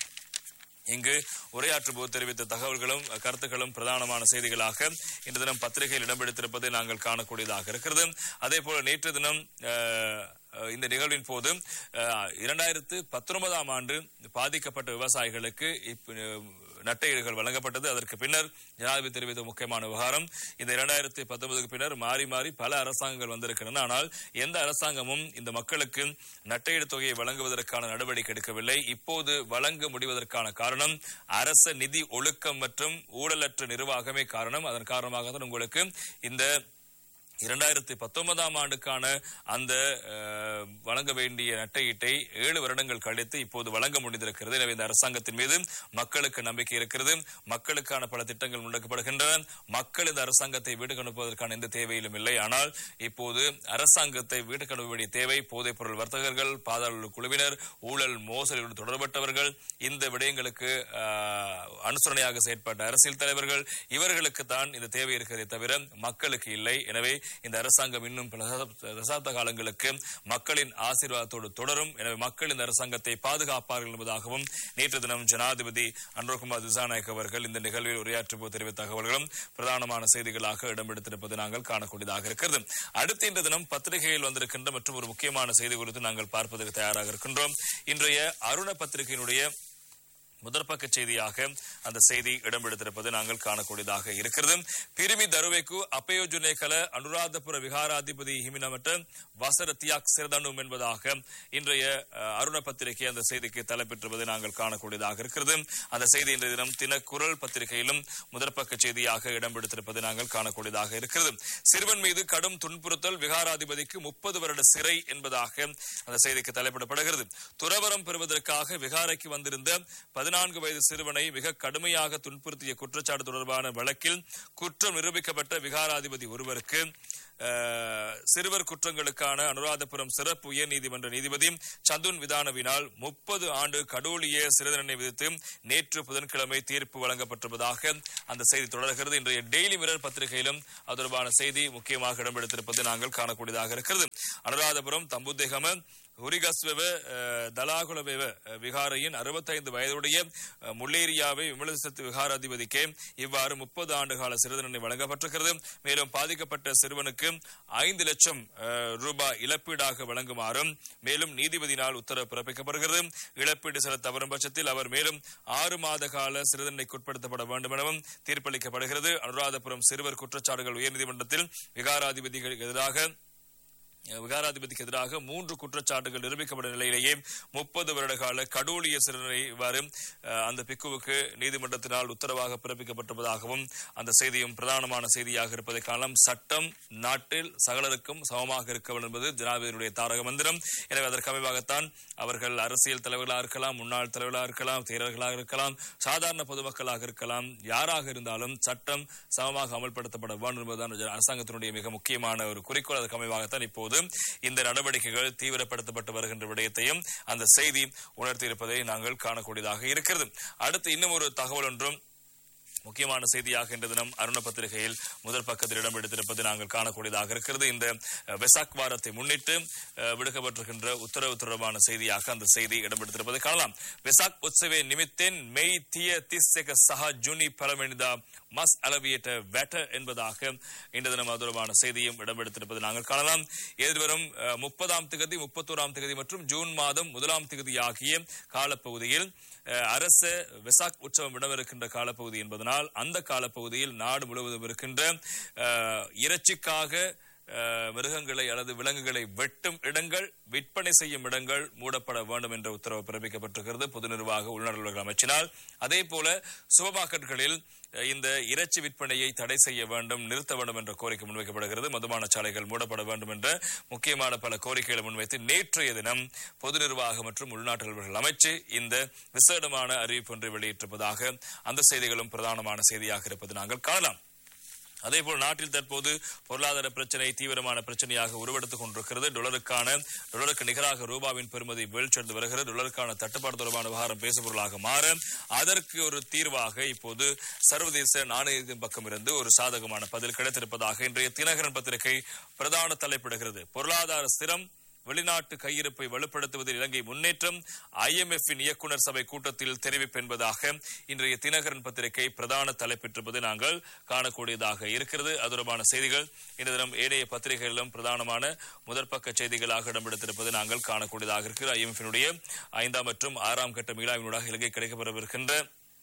இங்கு உரையாற்றும் போது தெரிவித்த தகவல்களும் கருத்துக்களும் பிரதானமான செய்திகளாக இன்று தினம் பத்திரிகையில் இடம்பெடுத்திருப்பதை நாங்கள் காணக்கூடியதாக இருக்கிறது அதே போல நேற்று தினம் அஹ், அஹ், இந்த நிகழ்வின் போது அஹ், இரண்டாயிரத்து பத்தொன்பதாம் ஆண்டு பாதிக்கப்பட்ட விவசாயிகளுக்கு இப்ப, அஹ், நட்டையீடுகள் வழங்கப்பட்டது அதற்கு பின்னர் ஜனாதிபதி தெரிவித்த முக்கியமான விவகாரம் இந்த இரண்டாயிரத்தி பத்தொன்பதுக்கு பின்னர் மாறி மாறி பல அரசாங்கங்கள் வந்திருக்கின்றன ஆனால் எந்த அரசாங்கமும் இந்த மக்களுக்கு நட்டையீடு தொகையை வழங்குவதற்கான நடவடிக்கை எடுக்கவில்லை இப்போது வழங்க முடிவதற்கான காரணம் அரச நிதி ஒழுக்கம் மற்றும் ஊழலற்ற நிர்வாகமே காரணம் அதன் காரணமாக தான் உங்களுக்கு இந்த இரண்டாயிரத்தி பத்தொன்பதாம் ஆண்டுக்கான அந்த அஹ், வழங்க வேண்டிய நட்டையீட்டை ஏழு வருடங்கள் கழித்து இப்போது வழங்க முடிந்திருக்கிறது எனவே இந்த அரசாங்கத்தின் மீது மக்களுக்கு நம்பிக்கை இருக்கிறது மக்களுக்கான பல திட்டங்கள் முன்னெடுக்கப்படுகின்றன மக்கள் இந்த அரசாங்கத்தை வீட்டுக்கு அனுப்புவதற்கான எந்த தேவையிலும் இல்லை ஆனால் இப்போது அரசாங்கத்தை வீட்டுக்கு அனுப்ப வேண்டிய தேவை போதைப் பொருள் வர்த்தகர்கள் பாதாள குழுவினர் ஊழல் மோசடிகளுடன் தொடர்பட்டவர்கள் இந்த விடயங்களுக்கு அஹ், அனுசரணையாக செயற்பட்ட அரசியல் தலைவர்கள் இவர்களுக்கு தான் இந்த தேவை இருக்கிறதே தவிர மக்களுக்கு இல்லை எனவே இந்த அரசாங்கம் இன்னும் பல தசாப்த- தசாப்த காலங்களுக்கு மக்களின் ஆசீர்வாதத்தோடு தொடரும் எனவே மக்கள் இந்த அரசாங்கத்தை பாதுகாப்பார்கள் என்பதாகவும் நேற்று தினம் ஜனாதிபதி அன்ரோகுமார் திசாநாயக் அவர்கள் இந்த நிகழ்வில் உரையாற்றும் போது தெரிவித்த தகவல்களும் பிரதானமான செய்திகளாக இடம்பெடுத்திருப்பது நாங்கள் காணக்கூடியதாக இருக்கிறது அடுத்த இன்று தினம் பத்திரிகையில் வந்திருக்கின்ற மற்றும் ஒரு முக்கியமான செய்தி குறித்து நாங்கள் பார்ப்பதற்கு தயாராக இருக்கின்றோம் இன்றைய அருண பத்திரிகையினுடைய முதற்பக்க செய்தியாக அந்த செய்தி இடம்பெடுத்திருப்பது நாங்கள் காணக்கூடியதாக இருக்கிறது பிரிமி தருவைக்கு அப்பயோஜுனே கல அனுராதபுர விகாராதிபதி ஹிமினமட்ட வசர தியாக் சிறதனும் என்பதாக இன்றைய அஹ், அருண பத்திரிகை அந்த செய்திக்கு தலைப்பெற்றுவது நாங்கள் காணக்கூடியதாக இருக்கிறது அந்த செய்தி இன்றைய தினம் தினக்குரல் பத்திரிகையிலும் முதற்பக்க செய்தியாக இடம்பெடுத்திருப்பது நாங்கள் காணக்கூடியதாக இருக்கிறது சிறுவன் மீது கடும் துன்புறுத்தல் விகாராதிபதிக்கு முப்பது வருட சிறை என்பதாக அந்த செய்திக்கு தலைப்பிடப்படுகிறது துறவரம் பெறுவதற்காக விகாரைக்கு வந்திருந்த பதினான்கு வயது சிறுவனை மிக கடுமையாக துன்புறுத்திய குற்றச்சாட்டு தொடர்பான வழக்கில் குற்றம் நிரூபிக்கப்பட்ட விகாராதிபதி ஒருவருக்கு அஹ், சிறுவர் குற்றங்களுக்கான அனுராதபுரம் சிறப்பு உயர் நீதிமன்ற நீதிபதி சந்துன் விதானவினால் முப்பது ஆண்டு கடூழிய சிறை தண்டனை விதித்து நேற்று புதன்கிழமை தீர்ப்பு வழங்கப்பட்டிருப்பதாக அந்த செய்தி தொடர்கிறது இன்றைய டெய்லி மிரர் பத்திரிகையிலும் அது தொடர்பான செய்தி முக்கியமாக இடம்பெடுத்திருப்பது நாங்கள் காணக்கூடியதாக இருக்கிறது அனுராதபுரம் தம்புதேகம உரிகஸ்வெவ அஹ், தலாகுலவெவ அஹ், விகாரையின் அறுபத்தைந்து வயதுடைய அஹ், முல்லேரியாவை விமலசத்து விகாராதிபதிக்கு இவ்வாறு முப்பது ஆண்டு கால சிறை தண்டனை வழங்கப்பட்டிருக்கிறது மேலும் பாதிக்கப்பட்ட சிறுவனுக்கு ஐந்து லட்சம் அஹ், ரூபாய் இழப்பீடாக வழங்குமாறும் மேலும் நீதிபதியினால் உத்தரவு பிறப்பிக்கப்படுகிறது இழப்பீடு செலுத்த தவறும் பட்சத்தில் அவர் மேலும் ஆறு மாத கால சிறை தண்டனைக்கு உட்படுத்தப்பட வேண்டும் எனவும் தீர்ப்பளிக்கப்படுகிறது அனுராதபுரம் சிறுவர் குற்றச்சாட்டுகள் உயர்நீதிமன்றத்தில் விகாராதிபதிகளுக்கு எதிராக விகாராதிபதிக்கு எதிராக மூன்று குற்றச்சாட்டுகள் நிரூபிக்கப்பட்ட நிலையிலேயே முப்பது வருட கால கடூழிய சிறுநரை இவ்வாறு அஹ், அந்த பிக்குவுக்கு நீதிமன்றத்தினால் உத்தரவாக பிறப்பிக்கப்பட்டிருப்பதாகவும் அந்த செய்தியும் பிரதானமான செய்தியாக இருப்பதை காணலாம் சட்டம் நாட்டில் சகலருக்கும் சமமாக இருக்க வேண்டும் என்பது ஜனாதிபதியுடைய தாரக மந்திரம் எனவே அதற்கு அமைவாகத்தான் அவர்கள் அரசியல் தலைவர்களாக இருக்கலாம் முன்னாள் தலைவர்களாக இருக்கலாம் தேரர்களாக இருக்கலாம் சாதாரண பொதுமக்களாக இருக்கலாம் யாராக இருந்தாலும் சட்டம் சமமாக அமல்படுத்தப்பட வேண்டும் என்பதுதான் அரசாங்கத்தினுடைய மிக முக்கியமான ஒரு குறிக்கோள் அதற்கு அமைவாகத்தான் இப்போது இந்த நடவடிக்கைகள் தீவிரப்படுத்தப்பட்டு வருகின்ற விடயத்தையும் அந்த செய்தி உணர்த்தியிருப்பதை நாங்கள் காணக்கூடியதாக இருக்கிறது அடுத்து இன்னும் ஒரு தகவல் ஒன்றும் முக்கியமான செய்தியாக இன்று தினம் அருண பத்திரிகையில் முதல் பக்கத்தில் இடம்பெடுத்திருப்பது நாங்கள் காணக்கூடியதாக இருக்கிறது இந்த அஹ், வெசாக் வாரத்தை முன்னிட்டு அஹ், விடுக்கப்பட்டிருக்கின்ற உத்தரவு தொடர்பான செய்தியாக அந்த செய்தி இடம்பெடுத்திருப்பதை காணலாம் வெசாக் உற்சவே நிமித்தேன் மெய் திய திஸ்ஸெக சஹா ஜுனி பலமெனிதா மஸ் அளவியற்ற வெட்ட என்பதாக இன்று தினம் அது தொடர்பான செய்தியும் இடம்பெடுத்திருப்பது நாங்கள் காணலாம் எதிர்வரும் அஹ், முப்பதாம் திகதி முப்பத்தோராம் திகதி மற்றும் ஜூன் மாதம் முதலாம் திகதி ஆகிய காலப்பகுதியில் அஹ், அரச வெசாக் உற்சவம் இடமிருக்கின்ற காலப்பகுதி என்பதனால் அந்த காலப்பகுதியில் நாடு முழுவதும் இருக்கின்ற அஹ், இறைச்சிக்காக அஹ், மிருகங்களை அல்லது விலங்குகளை வெட்டும் இடங்கள் விற்பனை செய்யும் இடங்கள் மூடப்பட வேண்டும் என்ற உத்தரவு பிறப்பிக்கப்பட்டிருக்கிறது பொது நிர்வாக உள்நடவடிக்கைகள் அமைச்சினால் அதே போல சூப்பர் மார்க்கெட்டுகளில் அஹ், இந்த இறைச்சி விற்பனையை தடை செய்ய வேண்டும் நிறுத்த வேண்டும் என்ற கோரிக்கை முன்வைக்கப்படுகிறது மதுபான சாலைகள் மூடப்பட வேண்டும் என்ற முக்கியமான பல கோரிக்கைகளை முன்வைத்து நேற்றைய தினம் பொது நிர்வாக மற்றும் உள்நாட்டு அலுவலர்கள் அமைச்சு இந்த விசேடமான அறிவிப்பு ஒன்றை வெளியிட்டிருப்பதாக அந்த செய்திகளும் பிரதானமான செய்தியாக இருப்பது நாங்கள் காணலாம் அதேபோல் நாட்டில் தற்போது பொருளாதார பிரச்சனை தீவிரமான பிரச்சனையாக உருவெடுத்துக் கொண்டிருக்கிறது டாலருக்கான டாலருக்கு நிகராக ரூபாவின் பெறுமதி வீழ்ச்சியடைந்து வருகிறது டாலருக்கான தட்டுப்பாடு தொடர்பான விவகாரம் பேசுபொருளாக மாற அதற்கு ஒரு தீர்வாக இப்போது சர்வதேச நாணயத்தின் பக்கம் இருந்து ஒரு சாதகமான பதில் கிடைத்திருப்பதாக இன்றைய தினகரன் பத்திரிகை பிரதான தலைப்பிடுகிறது பொருளாதார ஸ்திரம் வெளிநாட்டு கையிருப்பை வலுப்படுத்துவதில் இலங்கை முன்னேற்றம் ஐஎம்எஃப்பின் இயக்குனர் சபை கூட்டத்தில் தெரிவிப்பு என்பதாக இன்றைய தினகரன் பத்திரிகை பிரதான தலைப்பெற்றிருப்பது நாங்கள் காணக்கூடியதாக இருக்கிறது அது தொடர்பான செய்திகள் இந்த தினம் ஏனைய பத்திரிகைகளிலும் பிரதானமான முதற்பக்க செய்திகளாக இடம்பெடுத்திருப்பது நாங்கள் காணக்கூடியதாக இருக்கிறது ஐஎம்எஃபினுடைய ஐந்தாம் மற்றும் ஆறாம் கட்ட மீளாவினூடாக இலங்கை கிடைக்கப்பெறவிருக்கின்ற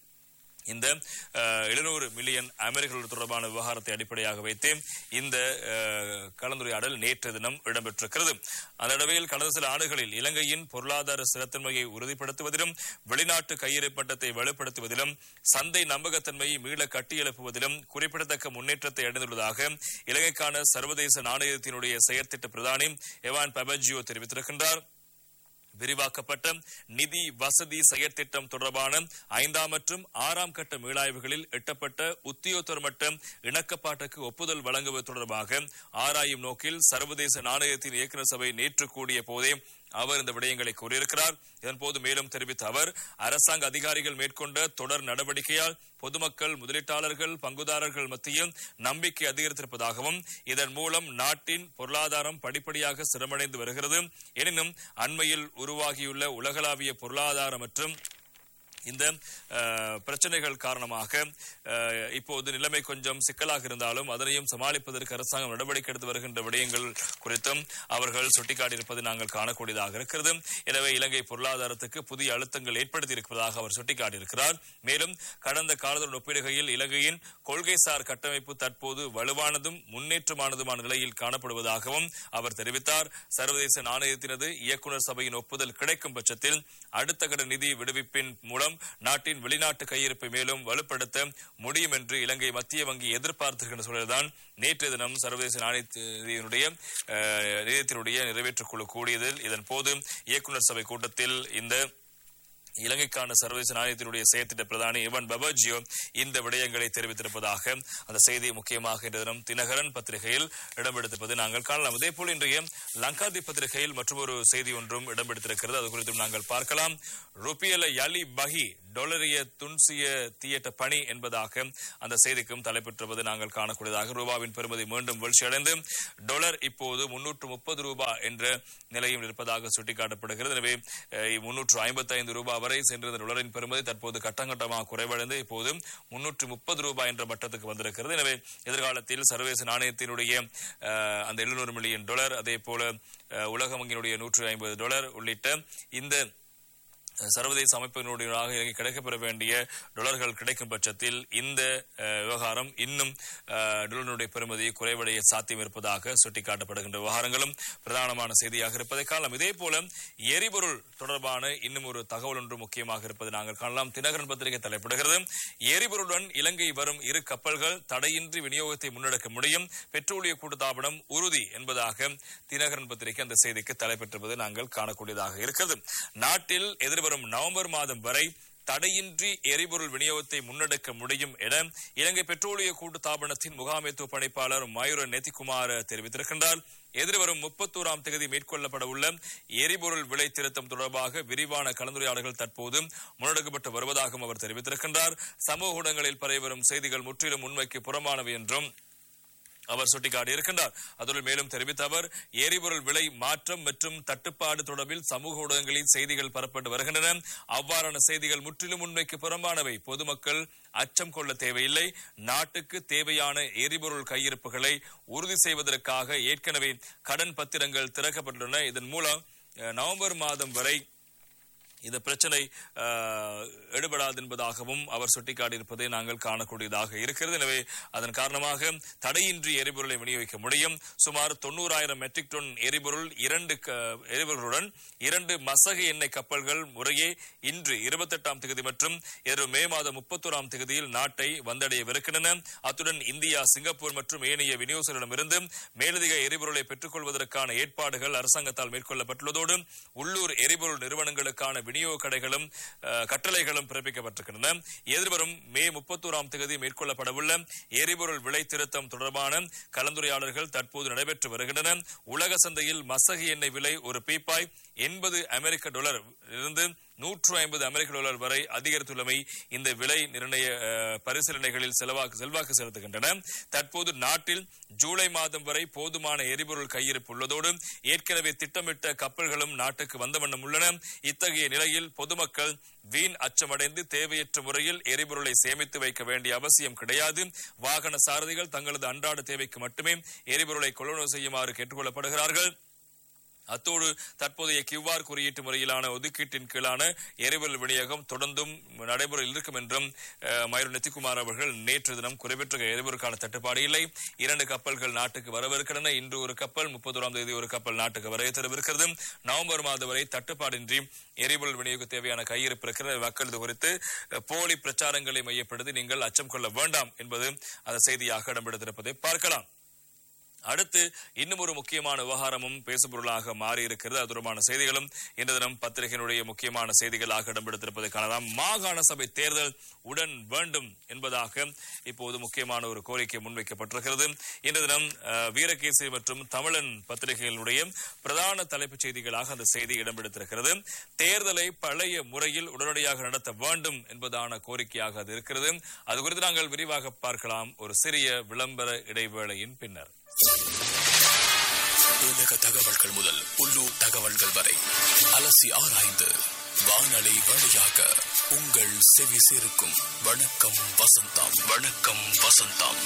இந்த எழுநூறு மில்லியன் அமெரிக்கர்கள் தொடர்பான விவகாரத்தை அடிப்படையாக வைத்து இந்த அஹ், கலந்துரையாடல் நேற்று தினம் இடம்பெற்றிருக்கிறது அந்த அளவில் கடந்த சில ஆண்டுகளில் இலங்கையின் பொருளாதார ஸ்திரத்தன்மையை உறுதிப்படுத்துவதிலும் வெளிநாட்டு கையிருப்பு மட்டத்தை வலுப்படுத்துவதிலும் சந்தை நம்பகத்தன்மையை மீள கட்டியெழுப்புவதிலும் குறிப்பிடத்தக்க முன்னேற்றத்தை அடைந்துள்ளதாக இலங்கைக்கான சர்வதேச நாணயத்தினுடைய செயற்திட்ட பிரதானி எவான் பபஜியோ தெரிவித்திருக்கின்றார் விரிவாக்கப்பட்ட நிதி வசதி செயற்திட்டம் தொடர்பான ஐந்தாம் மற்றும் ஆறாம் கட்ட மீளாய்வுகளில் எட்டப்பட்ட உத்தியோகத்தர் மட்ட இணக்கப்பாட்டுக்கு ஒப்புதல் வழங்குவது தொடர்பாக ஆராயும் நோக்கில் சர்வதேச நாணயத்தின் இயக்குநர் சபை நேற்று கூடிய போதே அவர் இந்த விடயங்களை கூறியிருக்கிறார் இதன்போது மேலும் தெரிவித்த அவர் அரசாங்க அதிகாரிகள் மேற்கொண்ட தொடர் நடவடிக்கையால் பொதுமக்கள் முதலீட்டாளர்கள் பங்குதாரர்கள் மத்தியில் நம்பிக்கை அதிகரித்திருப்பதாகவும் இதன் மூலம் நாட்டின் பொருளாதாரம் படிப்படியாக சிரமடைந்து வருகிறது எனினும் அண்மையில் உருவாகியுள்ள உலகளாவிய பொருளாதார மற்றும் இந்த அஹ், பிரச்சனைகள் காரணமாக அஹ், இப்போது நிலைமை கொஞ்சம் சிக்கலாக இருந்தாலும் அதனையும் சமாளிப்பதற்கு அரசாங்கம் நடவடிக்கை எடுத்து வருகின்ற விடயங்கள் குறித்தும் அவர்கள் சுட்டிக்காட்டியிருப்பதை நாங்கள் காணக்கூடியதாக இருக்கிறது எனவே இலங்கை பொருளாதாரத்துக்கு புதிய அழுத்தங்கள் ஏற்படுத்தி இருப்பதாக அவர் சுட்டிக்காட்டியிருக்கிறார் மேலும் கடந்த காலத்துடன் ஒப்பிடுகையில் இலங்கையின் கொள்கைசார் கட்டமைப்பு தற்போது வலுவானதும் முன்னேற்றமானதுமான நிலையில் காணப்படுவதாகவும் அவர் தெரிவித்தார் சர்வதேச நாணயத்தினது இயக்குநர் சபையின் ஒப்புதல் கிடைக்கும் பட்சத்தில் அடுத்த கட்ட நிதி விடுவிப்பின் மூலம் நாட்டின் வெளிநாட்டு கையிருப்பை மேலும் வலுப்படுத்த முடியும் என்று இலங்கை மத்திய வங்கி எதிர்பார்த்திருக்கின்ற சூழல்தான் நேற்றைய தினம் சர்வதேச நாணயத்தினுடைய அஹ், நிதியத்தினுடைய நிறைவேற்றுக் குழு கூடியதில் இதன் போது இயக்குநர் சபை கூட்டத்தில் இந்த இலங்கைக்கான சர்வதேச நாணயத்தினுடைய செயற்திட்ட பிரதானி இவன் பபர்ஜியோ இந்த விடயங்களை தெரிவித்திருப்பதாக அந்த செய்தி முக்கியமாக இன்று தினம் தினகரன் பத்திரிகையில் இடம்பெடுத்திருப்பதை நாங்கள் காணலாம் இதேபோல் இன்றைய லங்காதி பத்திரிகையில் மற்றொரு செய்தி ஒன்றும் இடம்பெடுத்திருக்கிறது அது குறித்தும் நாங்கள் பார்க்கலாம் ருபியல யலி பஹி டொலரிய துன்சிய தீயட்ட பணி என்பதாக அந்த செய்திக்கும் தலைப்பெற்றுவது நாங்கள் காணக்கூடியதாக ரூபாவின் பெறுமதி மீண்டும் வீழ்ச்சியடைந்து டாலர் இப்போது முன்னூற்று முப்பது ரூபாய் என்ற நிலையில் இருப்பதாக சுட்டிக்காட்டப்படுகிறது எனவே முன்னூற்று ஐம்பத்தி ஐந்து ரூபாய் வரை சென்றிருந்த டாலரின் பெறுமதி தற்போது கட்டங்கட்டமாக குறைவடைந்து இப்போது முன்னூற்று முப்பது ரூபாய் என்ற மட்டத்துக்கு வந்திருக்கிறது எனவே எதிர்காலத்தில் சர்வதேச நாணயத்தினுடைய அஹ், அந்த எழுநூறு மில்லியன் டாலர் அதே போல அஹ், உலக வங்கியினுடைய நூற்று ஐம்பது டாலர் உள்ளிட்ட இந்த சர்வதேச அமைப்பினுடையதாக இலங்கை கிடைக்கப்பெற வேண்டிய டாலர்கள் கிடைக்கும் பட்சத்தில் இந்த அஹ், விவகாரம் இன்னும் அஹ், டாலரினுடைய பெறுமதி குறைவடைய சாத்தியம் இருப்பதாக சுட்டிக்காட்டப்படுகின்ற விவகாரங்களும் பிரதானமான செய்தியாக இருப்பதை காணலாம் இதே போல எரிபொருள் தொடர்பான இன்னும் ஒரு தகவல் ஒன்று முக்கியமாக இருப்பதை நாங்கள் காணலாம் தினகரன் பத்திரிகை தலைப்பிடுகிறது எரிபொருளுடன் இலங்கை வரும் இரு கப்பல்கள் தடையின்றி விநியோகத்தை முன்னெடுக்க முடியும் பெட்ரோலிய கூட்டுத்தாபனம் உறுதி என்பதாக தினகரன் பத்திரிகை அந்த செய்திக்கு தலைப்பெற்றிருப்பதை நாங்கள் காணக்கூடியதாக இருக்கிறது நாட்டில் எதிர்வரும் நவம்பர் மாதம் வரை தடையின்றி எரிபொருள் விநியோகத்தை முன்னெடுக்க முடியும் என இலங்கை பெட்ரோலிய கூட்டுத்தாபனத்தின் முகாமைத்துவ பணிப்பாளர் மயூர நெத்திகுமார் தெரிவித்திருக்கின்றார் எதிர்வரும் முப்பத்தோராம் தேதி மேற்கொள்ளப்பட உள்ள எரிபொருள் விலை திருத்தம் தொடர்பாக விரிவான கலந்துரையாடல்கள் தற்போது முன்னெடுக்கப்பட்டு வருவதாகவும் அவர் தெரிவித்திருக்கின்றார் சமூக ஊடகங்களில் பரவி வரும் செய்திகள் முற்றிலும் உண்மைக்கு புறம்பானவை என்றும் அவர் சுட்டிக்காட்டியிருக்கின்றார் அதுடன் மேலும் தெரிவித்த அவர் எரிபொருள் விலை மாற்றம் மற்றும் தட்டுப்பாடு தொடர்பில் சமூக ஊடகங்களில் செய்திகள் பரப்பட்டு வருகின்றன அவ்வாறான செய்திகள் முற்றிலும் உண்மைக்கு புறம்பானவை பொதுமக்கள் அச்சம் கொள்ள தேவையில்லை நாட்டுக்கு தேவையான எரிபொருள் கையிருப்புகளை உறுதி செய்வதற்காக ஏற்கனவே கடன் பத்திரங்கள் திறக்கப்பட்டுள்ளன இதன் மூலம் அஹ், நவம்பர் மாதம் வரை இந்த பிரச்சனை அஹ், எடுபடாது என்பதாகவும் அவர் சுட்டிக்காட்டியிருப்பதை நாங்கள் காணக்கூடியதாக இருக்கிறது எனவே அதன் காரணமாக தடையின்றி எரிபொருளை விநியோகிக்க முடியும் சுமார் தொண்ணூறாயிரம் மெட்ரிக் டன் எரிபொருள் இரண்டு க- எரிபொருளுடன் இரண்டு மசகு எண்ணெய் கப்பல்கள் முறையே இன்று இருபத்தெட்டாம் தேதி மற்றும் எதிர்வரும் மே மாதம் முப்பத்தோராம் தேதியில் நாட்டை வந்தடையவிருக்கின்றன அத்துடன் இந்தியா சிங்கப்பூர் மற்றும் ஏனைய விநியோகஸ்தரிடமிருந்து மேலதிக எரிபொருளை பெற்றுக்கொள்வதற்கான ஏற்பாடுகள் அரசாங்கத்தால் மேற்கொள்ளப்பட்டுள்ளதோடு உள்ளூர் எரிபொருள் நிறுவனங்களுக்கான விநியோக கடைகளும் அஹ், கட்டளைகளும் பிறப்பிக்கப்பட்டிருக்கின்றன எதிர்வரும் மே முப்பத்தோராம் தேதி மேற்கொள்ளப்படவுள்ள எரிபொருள் விலை திருத்தம் தொடர்பான கலந்துரையாடல்கள் தற்போது நடைபெற்று வருகின்றன உலக சந்தையில் மசகு எண்ணெய் விலை ஒரு பீப்பாய் எண்பது அமெரிக்க டாலர் இருந்து நூற்று ஐம்பது அமெரிக்க டாலர் வரை அதிகரித்துள்ளமை இந்த விலை நிர்ணய அஹ், பரிசீலனைகளில் செலவாக்கு செல்வாக்கு செலுத்துகின்றன தற்போது நாட்டில் ஜூலை மாதம் வரை போதுமான எரிபொருள் கையிருப்பு உள்ளதோடு ஏற்கனவே திட்டமிட்ட கப்பல்களும் நாட்டுக்கு வந்த வண்ணம் உள்ளன இத்தகைய நிலையில் பொதுமக்கள் வீண் அச்சமடைந்து தேவையற்ற முறையில் எரிபொருளை சேமித்து வைக்க வேண்டிய அவசியம் கிடையாது வாகன சாரதிகள் தங்களது அன்றாட தேவைக்கு மட்டுமே எரிபொருளை கொள்வனவு செய்யுமாறு கேட்டுக்கொள்ளப்படுகிறார்கள் அத்தோடு தற்போதைய கியூஆர் குறியீட்டு முறையிலான ஒதுக்கீட்டின் கீழான எரிபொருள் விநியோகம் தொடர்ந்தும் நடைமுறையில் இருக்கும் என்றும் அஹ், மயூர் நெத்திக்குமார் அவர்கள் நேற்று தினம் குறிப்பிட்ட எரிபொருளுக்கான தட்டுப்பாடு இல்லை இரண்டு கப்பல்கள் நாட்டுக்கு வரவிருக்கின்றன இன்று ஒரு கப்பல் முப்பத்தோராம் தேதி ஒரு கப்பல் நாட்டுக்கு வர தரவிருக்கிறது நவம்பர் மாதம் வரை தட்டுப்பாடின்றி எரிபொருள் விநியோக தேவையான கையிருப்பு இருக்கிறது மக்கள் இது குறித்து அஹ், போலி பிரச்சாரங்களை மையப்படுத்தி நீங்கள் அச்சம் கொள்ள வேண்டாம் என்பது அந்த செய்தியாக இடம்பெடுத்திருப்பதை பார்க்கலாம் அடுத்து இன்னும் ஒரு முக்கியமான விவகாரமும் பேசுபொருளாக மாறி இருக்கிறது அது தொடர்பான செய்திகளும் இன்று தினம் பத்திரிகையினுடைய முக்கியமான செய்திகளாக இடம்பெடுத்திருப்பதை காணலாம் மாகாண சபை தேர்தல் உடன் வேண்டும் என்பதாக இப்போது முக்கியமான ஒரு கோரிக்கை முன்வைக்கப்பட்டிருக்கிறது இன்று தினம் அஹ், வீரகேசரி மற்றும் தமிழன் பத்திரிகைகளுடைய பிரதான தலைப்புச் செய்திகளாக அந்த செய்தி இடம்பெடுத்திருக்கிறது தேர்தலை பழைய முறையில் உடனடியாக நடத்த வேண்டும் என்பதான கோரிக்கையாக அது இருக்கிறது அது குறித்து நாங்கள் விரிவாக பார்க்கலாம் ஒரு சிறிய விளம்பர இடைவேளையின் பின்னர் உலக தகவல்கள் முதல் உள்ளூர் தகவல்கள் வரை அலசி ஆராய்ந்து வானலை வழியாக உங்கள் செவி சேர்க்கும் வணக்கம் வசந்தம் வணக்கம் வசந்தம்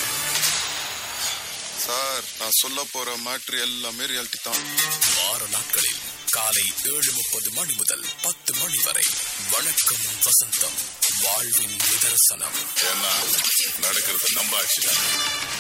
சார் நான் சொல்ல போற மேட்ரு எல்லாமே ரியாலிட்டி தான் வார நாட்களில் காலை ஏழு முப்பது மணி முதல் பத்து மணி வரை வணக்கம் வசந்தம் வாழ்வின் நிதர்சனம் ஏன்னா நடக்கிறது நம்ம ஆக்சிடென்ட்